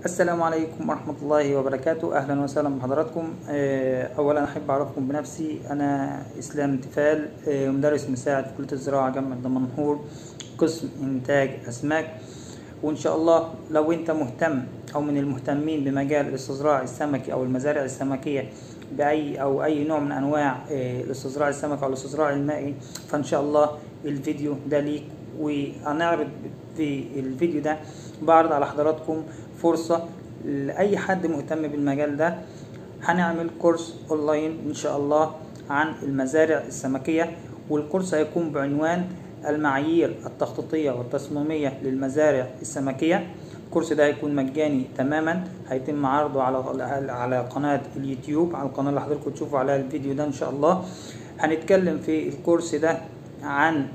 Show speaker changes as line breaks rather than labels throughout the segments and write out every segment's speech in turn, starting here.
السلام عليكم ورحمة الله وبركاته أهلا وسهلا بحضراتكم آه، أولا أحب أعرفكم بنفسي أنا إسلام تفال آه، مدرس مساعد في كلية الزراعة جامعة دمنهور قسم إنتاج أسماك وإن شاء الله لو أنت مهتم أو من المهتمين بمجال الاستزراع السمكي أو المزارع السمكية بأي أو أي نوع من أنواع آه، الاستزراع السمكي أو الاستزراع المائي فإن شاء الله الفيديو ده ليك وهنعرض في الفيديو ده بعرض على حضراتكم فرصة لأي حد مهتم بالمجال ده هنعمل كورس أونلاين إن شاء الله عن المزارع السمكية والكورس هيكون بعنوان المعايير التخطيطية والتصميمية للمزارع السمكية الكورس ده هيكون مجاني تماما هيتم عرضه على على قناة اليوتيوب على القناة اللي حضراتكم تشوفوا عليها الفيديو ده إن شاء الله هنتكلم في الكورس ده عن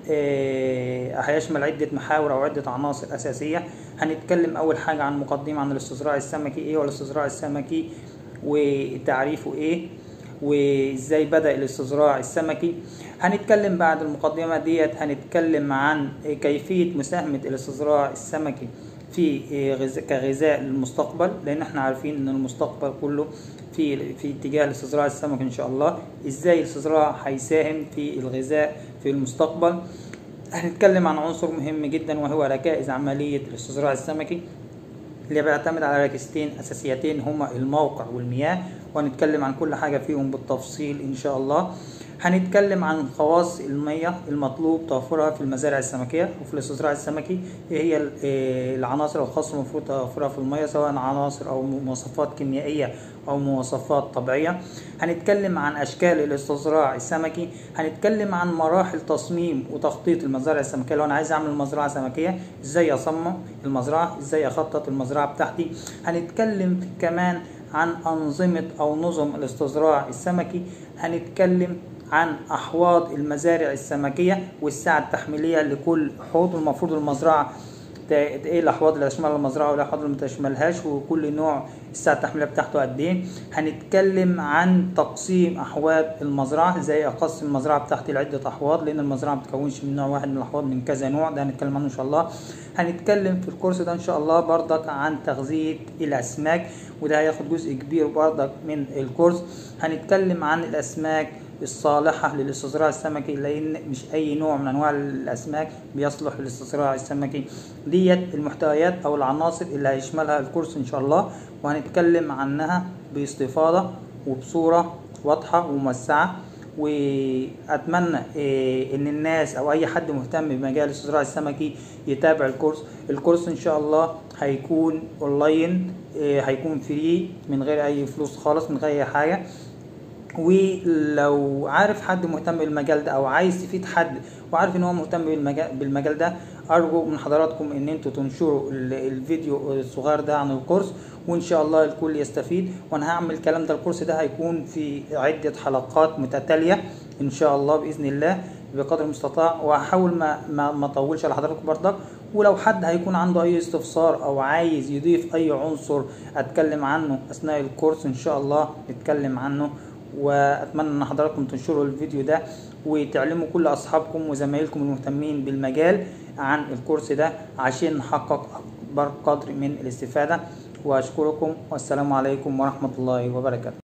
هيشمل عدة محاور أو عدة عناصر أساسية هنتكلم أول حاجة عن مقدمة عن الاستزراع السمكي إيه والاستزراع السمكي وتعريفه إيه وإزاي بدأ الاستزراع السمكي هنتكلم بعد المقدمة ديت هنتكلم عن كيفية مساهمة الاستزراع السمكي في كغذاء للمستقبل لان احنا عارفين ان المستقبل كله في في اتجاه الاستزراع السمك ان شاء الله ازاي الاستزراع هيساهم في الغذاء في المستقبل هنتكلم عن عنصر مهم جدا وهو ركائز عملية الاستزراع السمكي اللي بيعتمد على ركيزتين اساسيتين هما الموقع والمياه وهنتكلم عن كل حاجة فيهم بالتفصيل ان شاء الله هنتكلم عن خواص المية المطلوب توفرها في المزارع السمكية وفي الاستزراع السمكي ايه هي العناصر الخاصة المفروض توفرها في المية سواء عناصر او مواصفات كيميائية او مواصفات طبيعية هنتكلم عن اشكال الاستزراع السمكي هنتكلم عن مراحل تصميم وتخطيط المزارع السمكية لو انا عايز اعمل مزرعة سمكية ازاي اصمم المزرعة ازاي اخطط المزرعة بتاعتي هنتكلم كمان عن أنظمة أو نظم الاستزراع السمكي هنتكلم عن أحواض المزارع السمكية والسعة التحميلية لكل حوض المفروض المزرعة ايه الاحواض اللي تشمل المزرعه والاحواض اللي ما تشملهاش وكل نوع السعه التحميليه بتاعته قد ايه هنتكلم عن تقسيم احواض المزرعه ازاي اقسم المزرعه بتاعتي لعده احواض لان المزرعه ما بتكونش من نوع واحد من الاحواض من كذا نوع ده هنتكلم عنه ان شاء الله هنتكلم في الكورس ده ان شاء الله بردك عن تغذيه الاسماك وده هياخد جزء كبير بردك من الكورس هنتكلم عن الاسماك الصالحة للاستزراع السمكي لأن مش أي نوع من أنواع الأسماك بيصلح للاستزراع السمكي ديت المحتويات أو العناصر اللي هيشملها الكورس إن شاء الله وهنتكلم عنها باستفاضة وبصورة واضحة وموسعة واتمنى ان الناس او اي حد مهتم بمجال الاستزراع السمكي يتابع الكورس الكورس ان شاء الله هيكون اونلاين هيكون فري من غير اي فلوس خالص من غير اي حاجه ولو عارف حد مهتم بالمجال ده او عايز تفيد حد وعارف ان هو مهتم بالمجال, بالمجال ده ارجو من حضراتكم ان انتوا تنشروا الفيديو الصغير ده عن الكورس وان شاء الله الكل يستفيد وانا هعمل الكلام ده الكورس ده هيكون في عدة حلقات متتالية ان شاء الله باذن الله بقدر المستطاع وهحاول ما ما ما اطولش على حضراتكم برضك ولو حد هيكون عنده اي استفسار او عايز يضيف اي عنصر اتكلم عنه اثناء الكورس ان شاء الله نتكلم عنه واتمنى ان حضراتكم تنشروا الفيديو ده وتعلموا كل اصحابكم وزمايلكم المهتمين بالمجال عن الكورس ده عشان نحقق اكبر قدر من الاستفاده واشكركم والسلام عليكم ورحمه الله وبركاته